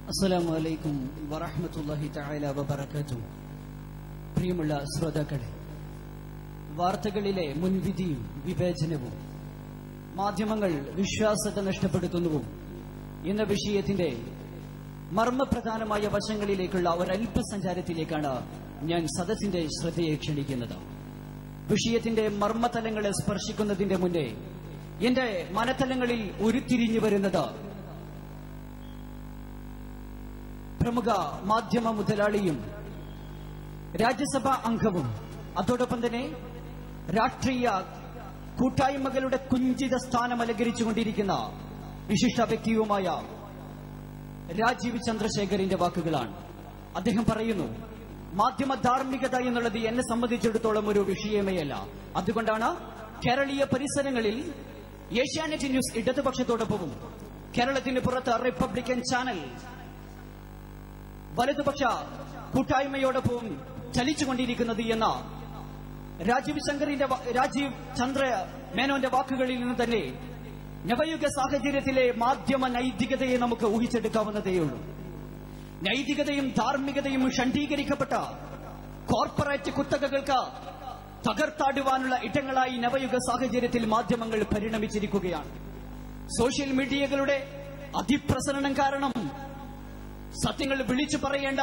അസ്സലാമു അലൈക്കും വറഹ്മത്തുള്ളാഹി തആല വബറകാതുഹു പ്രിയമുള്ള ശ്രോതാക്കളെ വാർത്തകളിലെ മുൻവിധിയും വിവേചനവും മാധ്യമങ്ങൾ വിശ്വാസത നഷ്ടപ്പെടുത്തുന്നതും എന്ന വിഷയത്തിന്റെ മർമ്മപ്രധാനമായ വശങ്ങളിലേക്കുള്ള ഒരല്പസഞ്ചാരത്തിലേക്കാണ് ഞാൻ സദസ്സിന്റെ ശ്രദ്ധയെ ക്ഷണിക്കുന്നത് വിഷയത്തിന്റെ മർമ്മതലങ്ങളെ സ്പർശിക്കുന്നതിന്റെ മുന്നേ എന്റെ മനതലങ്ങളിൽ ഉരുത്തിരിഞ്ഞു വരുന്നത് പ്രമുഖ മാധ്യമ മുതലാളിയും രാജ്യസഭാ അംഗവും അതോടൊപ്പം തന്നെ രാഷ്ട്രീയ കൂട്ടായ്മകളുടെ കുഞ്ചിത സ്ഥാനം അലങ്കരിച്ചുകൊണ്ടിരിക്കുന്ന വിശിഷ്ട വ്യക്തിയുമായ രാജീവ് ചന്ദ്രശേഖറിന്റെ വാക്കുകളാണ് അദ്ദേഹം പറയുന്നു മാധ്യമ ധാർമ്മികത എന്നുള്ളത് എന്നെ സംബന്ധിച്ചിടത്തോളം ഒരു വിഷയമേ അല്ല അതുകൊണ്ടാണ് കേരളീയ പരിസരങ്ങളിൽ ഏഷ്യാനെറ്റ് ന്യൂസ് ഇടതുപക്ഷത്തോടൊപ്പവും കേരളത്തിന് പുറത്ത് റിപ്പബ്ലിക്കൻ ചാനൽ വലതുപക്ഷ കൂട്ടായ്മയോടൊപ്പം ചലിച്ചുകൊണ്ടിരിക്കുന്നത് എന്ന രാജീവ് ശങ്കറിന്റെ വ- രാജീവ് ചന്ദ്ര മേനോന്റെ വാക്കുകളിൽ നിന്ന് തന്നെ നവയുഗ സാഹചര്യത്തിലെ മാധ്യമ നൈതികതയെ നമുക്ക് ഊഹിച്ചെടുക്കാവുന്നതേയുള്ളൂ നൈതികതയും ധാർമ്മികതയും ഷണ്ഡീകരിക്കപ്പെട്ട കോർപ്പറേറ്റ് കുത്തകകൾക്ക് തകർത്താടുവാനുള്ള ഇടങ്ങളായി നവയുഗ സാഹചര്യത്തിൽ മാധ്യമങ്ങൾ പരിണമിച്ചിരിക്കുകയാണ് സോഷ്യൽ മീഡിയകളുടെ അതിപ്രസരണം കാരണം സത്യങ്ങൾ വിളിച്ചു പറയേണ്ട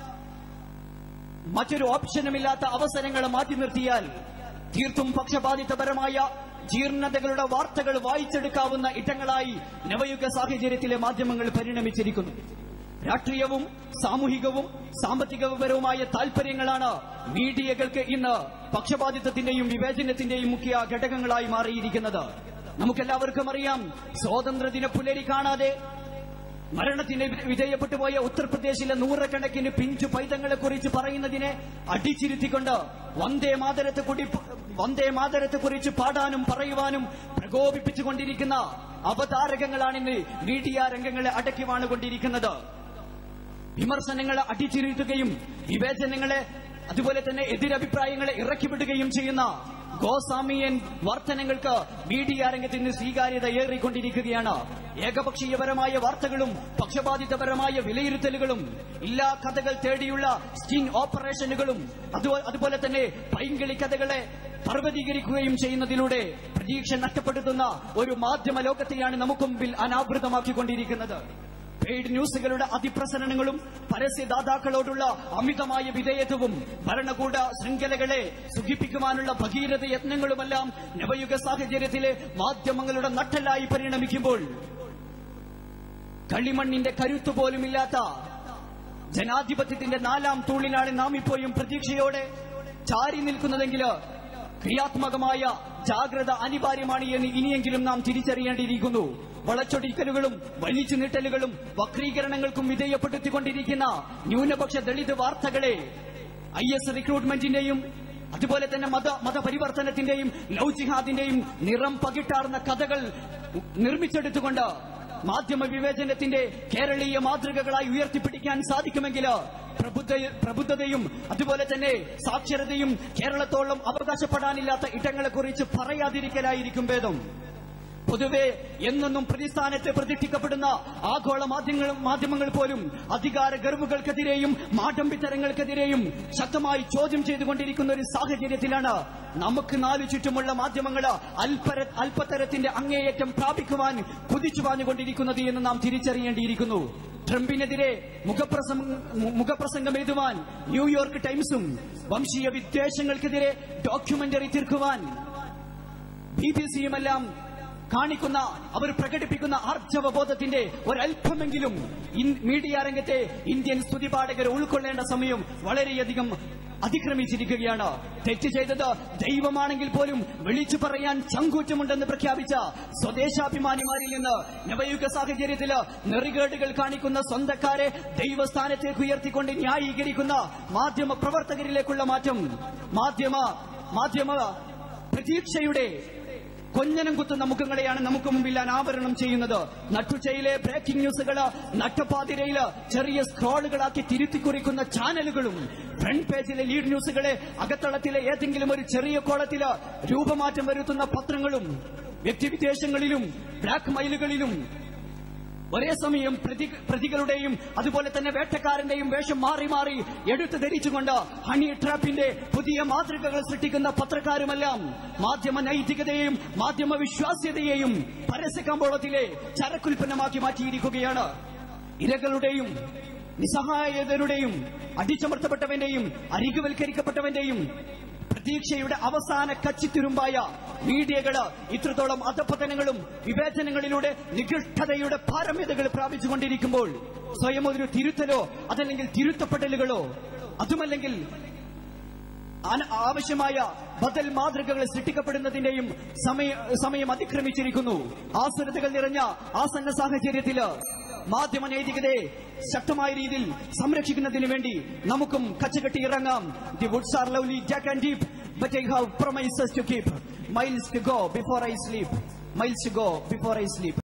മറ്റൊരു ഓപ്ഷനുമില്ലാത്ത അവസരങ്ങൾ മാറ്റി നിർത്തിയാൽ തീർത്തും പക്ഷപാതിത്വപരമായ ജീർണതകളുടെ വാർത്തകൾ വായിച്ചെടുക്കാവുന്ന ഇടങ്ങളായി നവയുഗ സാഹചര്യത്തിലെ മാധ്യമങ്ങൾ പരിണമിച്ചിരിക്കുന്നു രാഷ്ട്രീയവും സാമൂഹികവും സാമ്പത്തികപരവുമായ താൽപര്യങ്ങളാണ് മീഡിയകൾക്ക് ഇന്ന് പക്ഷപാതിത്വത്തിന്റെയും വിവേചനത്തിന്റെയും മുഖ്യ ഘടകങ്ങളായി മാറിയിരിക്കുന്നത് നമുക്കെല്ലാവർക്കും അറിയാം സ്വാതന്ത്ര്യദിന പുലരി കാണാതെ മരണത്തിന് വിധേയപ്പെട്ടു പോയ ഉത്തർപ്രദേശിലെ നൂറുകണക്കിന് പിഞ്ചു പൈതങ്ങളെ കുറിച്ച് പറയുന്നതിനെ അടിച്ചിരുത്തിക്കൊണ്ട് വന്ദേ മാതരത്തെ കൂടി വന്ദേ മാതരത്തെ കുറിച്ച് പാടാനും പറയുവാനും പ്രകോപിപ്പിച്ചുകൊണ്ടിരിക്കുന്ന അവതാരകങ്ങളാണിന്ന് മീഡിയ രംഗങ്ങളെ അടക്കി വാണുകൊണ്ടിരിക്കുന്നത് വിമർശനങ്ങളെ അടിച്ചിരുത്തുകയും വിവേചനങ്ങളെ അതുപോലെ തന്നെ എതിരഭിപ്രായങ്ങളെ ഇറക്കിവിടുകയും ചെയ്യുന്ന ഗോസ്വാമിയൻ വർധനങ്ങൾക്ക് മീഡിയ രംഗത്തിന് സ്വീകാര്യത ഏറിക്കൊണ്ടിരിക്കുകയാണ് ഏകപക്ഷീയപരമായ വാർത്തകളും പക്ഷപാതിത്വപരമായ വിലയിരുത്തലുകളും ഇല്ലാ കഥകൾ തേടിയുള്ള സ്റ്റിംഗ് ഓപ്പറേഷനുകളും അതുപോ- അതുപോലെ തന്നെ പൈങ്കിളി കഥകളെ പർവ്വതീകരിക്കുകയും ചെയ്യുന്നതിലൂടെ പ്രതീക്ഷ നഷ്ടപ്പെടുത്തുന്ന ഒരു മാധ്യമ ലോകത്തെയാണ് നമുക്ക് മുമ്പിൽ അനാവൃതമാക്കിക്കൊണ്ടിരിക്കുന്നത് പെയ്ഡ് ന്യൂസുകളുടെ അതിപ്രസരണങ്ങളും പരസ്യദാതാക്കളോടുള്ള അമിതമായ വിധേയത്വവും ഭരണകൂട ശൃംഖലകളെ സുഖിപ്പിക്കുവാനുള്ള ഭഗീരഥ യത്നങ്ങളുമെല്ലാം നവയുഗ സാഹചര്യത്തിലെ മാധ്യമങ്ങളുടെ നട്ടലായി പരിണമിക്കുമ്പോൾ കളിമണ്ണിന്റെ കരുത്തു പോലുമില്ലാത്ത ജനാധിപത്യത്തിന്റെ നാലാം തൂണിലാണ് നാം ഇപ്പോഴും പ്രതീക്ഷയോടെ ചാരി നിൽക്കുന്നതെങ്കിൽ ക്രിയാത്മകമായ ജാഗ്രത അനിവാര്യമാണ് എന്ന് ഇനിയെങ്കിലും നാം തിരിച്ചറിയേണ്ടിയിരിക്കുന്നു വളച്ചൊടിക്കലുകളും വലിച്ചു നീട്ടലുകളും വക്രീകരണങ്ങൾക്കും വിധേയപ്പെടുത്തിക്കൊണ്ടിരിക്കുന്ന ന്യൂനപക്ഷ ദളിത് വാർത്തകളെ ഐ എസ് റിക്രൂട്ട്മെന്റിന്റെയും അതുപോലെ തന്നെ മത മതപരിവർത്തനത്തിന്റെയും ലവ് ജിഹാദിന്റെയും നിറം പകിട്ടാർന്ന കഥകൾ നിർമ്മിച്ചെടുത്തുകൊണ്ട് മാധ്യമ വിവേചനത്തിന്റെ കേരളീയ മാതൃകകളായി ഉയർത്തിപ്പിടിക്കാൻ സാധിക്കുമെങ്കിൽ പ്രബുദ്ധ പ്രബുദ്ധതയും അതുപോലെ തന്നെ സാക്ഷരതയും കേരളത്തോളം അവകാശപ്പെടാനില്ലാത്ത ഇടങ്ങളെക്കുറിച്ച് പറയാതിരിക്കലായിരിക്കും ഭേദം പൊതുവെ എന്നെന്നും പ്രതിസ്ഥാനത്ത് പ്രതിഷ്ഠിക്കപ്പെടുന്ന ആഗോള മാധ്യമങ്ങൾ മാധ്യമങ്ങൾ പോലും അധികാര ഗർവുകൾക്കെതിരെയും മാടമ്പിത്തരങ്ങൾക്കെതിരെയും ശക്തമായി ചോദ്യം ചെയ്തുകൊണ്ടിരിക്കുന്ന ഒരു സാഹചര്യത്തിലാണ് നമുക്ക് നാലു ചുറ്റുമുള്ള മാധ്യമങ്ങൾ അല്പര അല്പതരത്തിന്റെ അങ്ങേയറ്റം പ്രാപിക്കുവാൻ കുതിച്ചു പാഞ്ഞുകൊണ്ടിരിക്കുന്നത് എന്ന് നാം തിരിച്ചറിയേണ്ടിയിരിക്കുന്നു ട്രംപിനെതിരെ മുഖപ്രസംഗം മുഖപ്രസംഗം എഴുതുവാൻ ന്യൂയോർക്ക് ടൈംസും വംശീയ വിദ്വേഷങ്ങൾക്കെതിരെ ഡോക്യുമെന്ററി തീർക്കുവാൻ ബി ബി സിയുമെല്ലാം കാണിക്കുന്ന അവർ പ്രകടിപ്പിക്കുന്ന ആർജവബോധത്തിന്റെ ഒരല്പമെങ്കിലും ഇൻ- മീഡിയ രംഗത്തെ ഇന്ത്യൻ സ്തുതിപാഠകർ ഉൾക്കൊള്ളേണ്ട സമയം വളരെയധികം അതിക്രമിച്ചിരിക്കുകയാണ് തെറ്റ് ചെയ്തത് ദൈവമാണെങ്കിൽ പോലും വിളിച്ചു പറയാൻ ചങ്കൂറ്റമുണ്ടെന്ന് പ്രഖ്യാപിച്ച സ്വദേശാഭിമാനിമാരിൽ നിന്ന് നവയുഗ സാഹചര്യത്തിൽ നെറികേടുകൾ കാണിക്കുന്ന സ്വന്തക്കാരെ ദൈവസ്ഥാനത്തേക്ക് ഉയർത്തിക്കൊണ്ട് ന്യായീകരിക്കുന്ന മാധ്യമ പ്രവർത്തകരിലേക്കുള്ള മാറ്റം മാധ്യമ മാധ്യമ പ്രതീക്ഷയുടെ കൊഞ്ഞനം കുത്തുന്ന മുഖങ്ങളെയാണ് നമുക്ക് മുമ്പിൽ അനാവരണം ചെയ്യുന്നത് നട്ടുച്ചയിലെ ബ്രേക്കിംഗ് ന്യൂസുകള് നട്ടപ്പാതിരയില് ചെറിയ സ്ക്രോളുകളാക്കി തിരുത്തിക്കുറിക്കുന്ന ചാനലുകളും ഫ്രണ്ട് പേജിലെ ലീഡ് ന്യൂസുകളെ അകത്തളത്തിലെ ഏതെങ്കിലും ഒരു ചെറിയ കോളത്തില് രൂപമാറ്റം വരുത്തുന്ന പത്രങ്ങളും വ്യക്തിവിദേശങ്ങളിലും ബ്ലാക്ക് മൈലുകളിലും ഒരേ സമയം പ്രതി- പ്രതികളുടെയും അതുപോലെ തന്നെ വേട്ടക്കാരന്റെയും വേഷം മാറി മാറി എടുത്തു ധരിച്ചുകൊണ്ട് ഹണി ട്രാപ്പിന്റെ പുതിയ മാതൃകകൾ സൃഷ്ടിക്കുന്ന പത്രക്കാരുമെല്ലാം മാധ്യമ നൈതികതയെയും മാധ്യമ വിശ്വാസ്യതയെയും പരസ്യ കമ്പോളത്തിലെ ചരക്കുൽപ്പന്നമാക്കി മാറ്റിയിരിക്കുകയാണ് ഇരകളുടെയും നിസ്സഹായതരുടെയും അടിച്ചമർത്തപ്പെട്ടവന്റെയും അരികുവൽക്കരിക്കപ്പെട്ടവന്റെയും പ്രതീക്ഷയുടെ അവസാന കച്ചിത്തുരുമ്പായ മീഡിയകള് ഇത്രത്തോളം അധപതനങ്ങളും വിവേചനങ്ങളിലൂടെ നികൃഷ്ടതയുടെ പാരമ്യതകൾ പ്രാപിച്ചുകൊണ്ടിരിക്കുമ്പോൾ സ്വയം ഒരു തിരുത്തലോ അതല്ലെങ്കിൽ തിരുത്തപ്പെടലുകളോ അതുമല്ലെങ്കിൽ അന- ആവശ്യമായ ബദൽ മാതൃകകൾ സൃഷ്ടിക്കപ്പെടുന്നതിന്റെയും സമയ സമയം അതിക്രമിച്ചിരിക്കുന്നു ആസുരതകൾ നിറഞ്ഞ ആസന്ന സാഹചര്യത്തില് മാധ്യമ നൈതികതയെ ശക്തമായ രീതിയിൽ സംരക്ഷിക്കുന്നതിന് വേണ്ടി നമുക്കും കച്ചകെട്ടി ഇറങ്ങാം the woods are lovely jack and deep but I have promises to keep miles to go before I sleep miles to go before I sleep